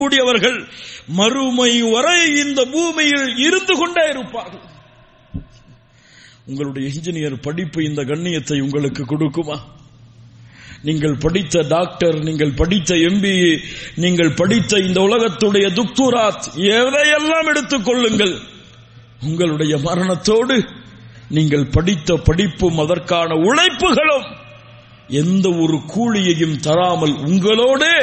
கூடியவர்கள் மறுமை வரை இந்த பூமியில் இருந்து கொண்டே இருப்பார்கள் உங்களுடைய இன்ஜினியர் படிப்பு இந்த கண்ணியத்தை உங்களுக்கு கொடுக்குமா நீங்கள் படித்த டாக்டர் நீங்கள் படித்த எம்பிஏ நீங்கள் படித்த இந்த உலகத்துடைய துக்துராத் எதையெல்லாம் எடுத்துக் கொள்ளுங்கள் உங்களுடைய மரணத்தோடு நீங்கள் படித்த படிப்பும் அதற்கான உழைப்புகளும் எந்த ஒரு கூலியையும் தராமல் உங்களோடே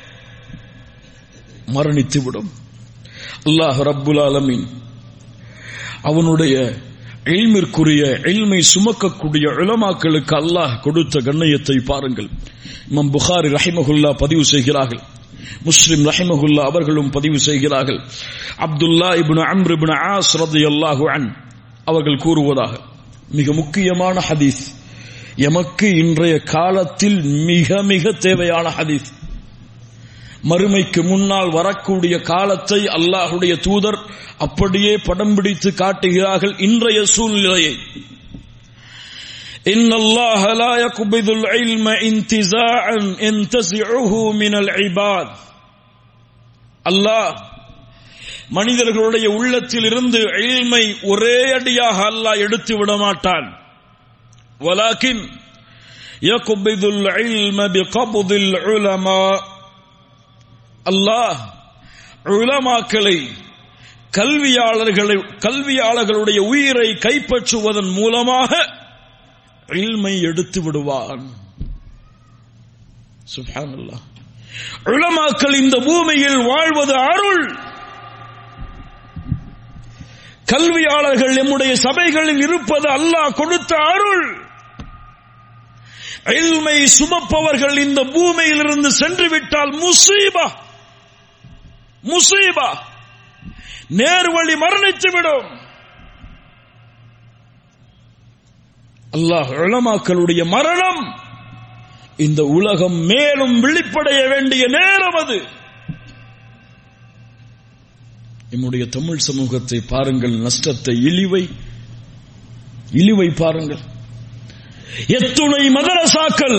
மரணித்துவிடும் அல்லாஹ் ரப்புல் ஆலமீன் அவனுடைய எல்மிற்குரிய எல்மை சுமக்கக்கூடிய இளமாக்களுக்கு அல்லாஹ் கொடுத்த கண்ணியத்தை பாருங்கள் இமாம் புகாரி ரஹிமகுல்லா பதிவு செய்கிறார்கள் முஸ்லிம் ரஹிமகுல்லா அவர்களும் பதிவு செய்கிறார்கள் Abdullah ibn Amr ibn As ரலியல்லாஹு அன் அவர்கள் கூறுவதாக மிக முக்கியமான ஹதீஸ் எமக்கு இன்றைய காலத்தில் மிக மிக தேவையான ஹதீஸ் மறுமைக்கு முன்னால் வரக்கூடிய காலத்தை அல்லாஹுடைய தூதர் அப்படியே படம் பிடித்து காட்டுகிறார்கள் இன்றைய சூழ்நிலையை إن الله لا يقبض العلم انتزاعا ينتزعه من العباد அல்லாஹ் மனிதர்களுடைய உள்ளத்தில் இருந்து இல்மை ஒரே அடியாக அல்லாஹ் எடுத்து விட மாட்டான் ولكن يقبض العلم بقبض العلماء அல்லாஹ் உலமாக்களை கல்வியாளர்களை கல்வியாளர்களுடைய உயிரை கைப்பற்றுவதன் மூலமாக இல்மை எடுத்து விடுவான் சுப்ஹானல்லாஹ் உலமாக்கள் இந்த பூமியில் வாழ்வது அருள் கல்வியாளர்கள் நம்முடைய சபைகளில் இருப்பது அல்லாஹ் கொடுத்த அருள் இல்மை சுமப்பவர்கள் இந்த பூமியிலிருந்து சென்று விட்டால் முசீபா முசீபா நேர்வழி மரணித்துவிடும் அல்லாஹ் உளமாக்களுடைய மரணம் இந்த உலகம் மேலும் விழிப்படைய வேண்டிய நேரம் அது நம்முடைய தமிழ் சமூகத்தை பாருங்கள் நஷ்டத்தை இழிவை இழிவை பாருங்கள் எத்துணை மதரசாக்கள்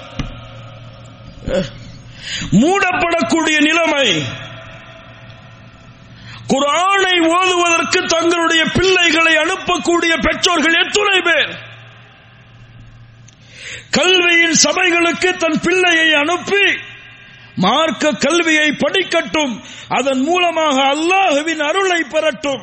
மூடப்படக்கூடிய நிலைமை குரானை ஓதுவதற்கு தங்களுடைய பிள்ளைகளை அனுப்பக்கூடிய பெற்றோர்கள் எத்துணை பேர் கல்வியின் சபைகளுக்கு தன் பிள்ளையை அனுப்பி மார்க்க கல்வியை படிக்கட்டும் அதன் மூலமாக அல்லாஹுவின் அருளை பெறட்டும்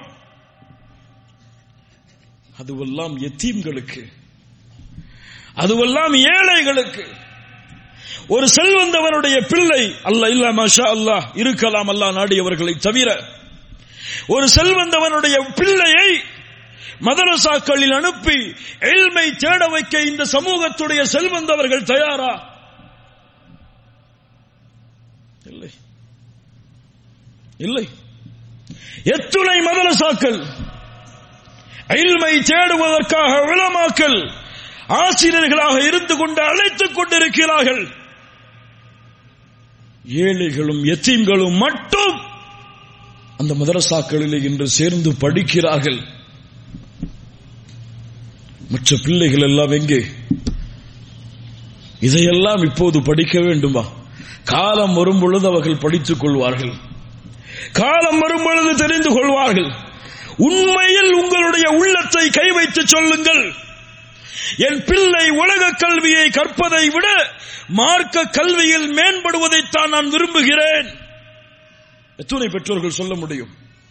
அதுவெல்லாம் எத்தீம்களுக்கு அதுவெல்லாம் ஏழைகளுக்கு ஒரு செல்வந்தவனுடைய பிள்ளை அல்ல இல்ல மஷா அல்லாஹ் இருக்கலாம் அல்லாஹ் நாடியவர்களை தவிர ஒரு செல்வந்தவனுடைய பிள்ளையை மதரசாக்களில் அனுப்பி எல்மை தேட வைக்க இந்த சமூகத்துடைய செல்வந்தவர்கள் தயாரா இல்லை இல்லை எத்துணை மதரசாக்கள் எல்மை தேடுவதற்காக விளமாக்கல் ஆசிரியர்களாக இருந்து கொண்டு அழைத்துக் கொண்டிருக்கிறார்கள் ஏழைகளும் எத்தீம்களும் மட்டும் அந்த மதரசாக்களில் இன்று சேர்ந்து படிக்கிறார்கள் மற்ற பிள்ளைகள் எல்லாம் எங்கே இதையெல்லாம் இப்போது படிக்க வேண்டுமா காலம் வரும் பொழுது அவர்கள் படித்துக் கொள்வார்கள் காலம் வரும் பொழுது தெரிந்து கொள்வார்கள் உண்மையில் உங்களுடைய உள்ளத்தை கை வைத்து சொல்லுங்கள் என் பிள்ளை உலக கல்வியை கற்பதை விட மார்க்க கல்வியில் மேம்படுவதைத்தான் நான் விரும்புகிறேன் எத்தனை பெற்றோர்கள் சொல்ல முடியும்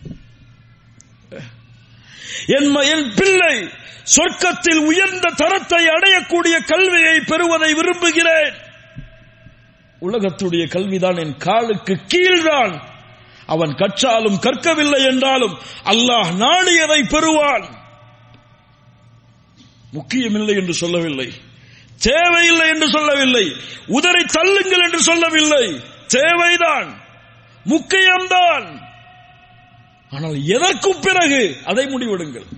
என் என் பிள்ளை சொர்க்கத்தில் உயர்ந்த தரத்தை அடையக்கூடிய கல்வியை பெறுவதை விரும்புகிறேன் உலகத்துடைய கல்விதான் என் காலுக்கு கீழ்தான் அவன் கற்றாலும் கற்கவில்லை என்றாலும் அல்லாஹ் நாடியதை பெறுவான் முக்கியமில்லை என்று சொல்லவில்லை தேவையில்லை என்று சொல்லவில்லை உதரை தள்ளுங்கள் என்று சொல்லவில்லை தேவைதான் முக்கியம்தான் ஆனால் எதற்கு பிறகு அதை முடிவெடுங்கள்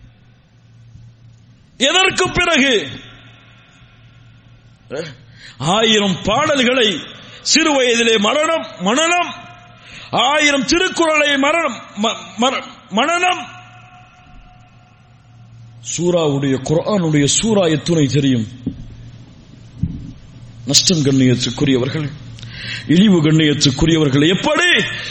எதற்கு பிறகு ஆயிரம் பாடல்களை சிறு வயதிலே மரணம் மனநம் ஆயிரம் திருக்குறளை மரணம் மனநம் சூராவுடைய குரானுடைய சூரா எத்துணை தெரியும் நஷ்டம் கண்ணியத்துக்குரியவர்கள் இழிவு கண்ணியத்துக்குரியவர்கள் எப்படி